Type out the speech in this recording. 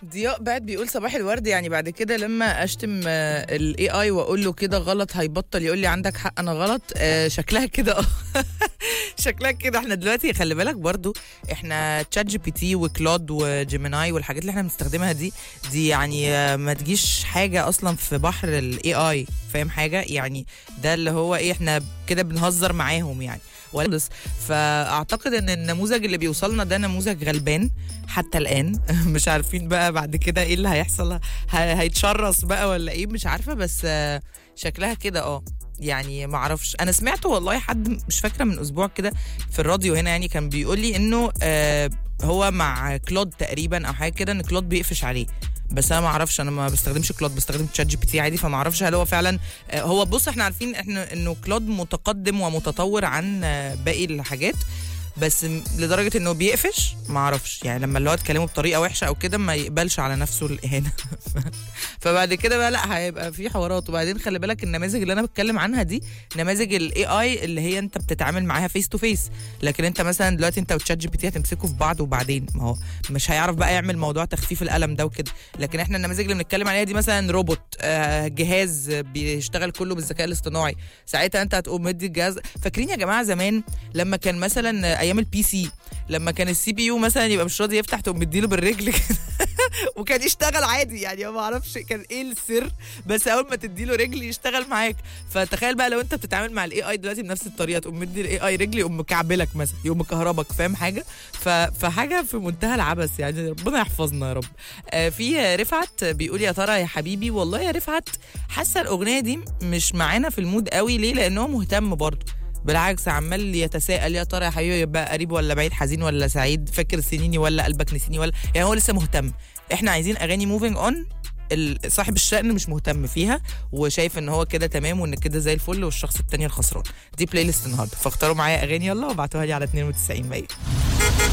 ضياء بعد بيقول صباح الورد يعني بعد كده لما اشتم الاي اي واقول له كده غلط هيبطل يقول لي عندك حق انا غلط آه، شكلها كده اه شكلها كده احنا دلوقتي خلي بالك برضو احنا تشات جي بي تي وكلود وجيميناي والحاجات اللي احنا بنستخدمها دي دي يعني آه، ما تجيش حاجه اصلا في بحر الاي اي فاهم حاجه يعني ده اللي هو ايه احنا كده بنهزر معاهم يعني ولا بس فاعتقد ان النموذج اللي بيوصلنا ده نموذج غلبان حتى الان مش عارفين بقى بعد كده ايه اللي هيحصل ه- هيتشرس بقى ولا ايه مش عارفه بس آه، شكلها كده اه يعني ما اعرفش انا سمعت والله حد مش فاكره من اسبوع كده في الراديو هنا يعني كان بيقول لي انه آه هو مع كلود تقريبا او حاجه كده ان كلود بيقفش عليه بس انا ما اعرفش انا ما بستخدمش كلود بستخدم تشات جي بي تي عادي فما اعرفش هل هو فعلا آه، هو بص احنا عارفين احنا انه كلود متقدم ومتطور عن آه، باقي الحاجات بس م- لدرجه انه بيقفش ما اعرفش يعني لما اللي هو اتكلمه بطريقه وحشه او كده ما يقبلش على نفسه الاهانه فبعد كده بقى لا هيبقى في حوارات وبعدين خلي بالك النماذج اللي انا بتكلم عنها دي نماذج الاي اي اللي هي انت بتتعامل معاها فيس تو فيس لكن انت مثلا دلوقتي انت وتشات جي بي تي هتمسكوا في بعض وبعدين ما هو مش هيعرف بقى يعمل موضوع تخفيف الالم ده وكده لكن احنا النماذج اللي بنتكلم عليها دي مثلا روبوت آه جهاز بيشتغل كله بالذكاء الاصطناعي ساعتها انت هتقوم مدي الجهاز فاكرين يا جماعه زمان لما كان مثلا ايام البي سي لما كان السي بي يو مثلا يبقى مش راضي يفتح تقوم مديله بالرجل كده وكان يشتغل عادي يعني ما اعرفش كان ايه السر بس اول ما تديله رجل يشتغل معاك فتخيل بقى لو انت بتتعامل مع الاي اي دلوقتي بنفس الطريقه تقوم مدي الاي اي رجل يقوم مكعبلك مثلا يقوم مكهربك فاهم حاجه ف... فحاجه في منتهى العبث يعني ربنا يحفظنا يا رب آه في رفعت بيقول يا ترى يا حبيبي والله يا رفعت حاسه الاغنيه دي مش معانا في المود قوي ليه لان هو مهتم برضه بالعكس عمال يتساءل يا ترى يا حبيبي يبقى قريب ولا بعيد حزين ولا سعيد فاكر سنيني ولا قلبك نسيني ولا يعني هو لسه مهتم احنا عايزين اغاني موفينج اون صاحب الشأن مش مهتم فيها وشايف ان هو كده تمام وان كده زي الفل والشخص التاني الخسران دي بلاي ليست النهارده فاختاروا معايا اغاني يلا وابعتوها لي على 92 مية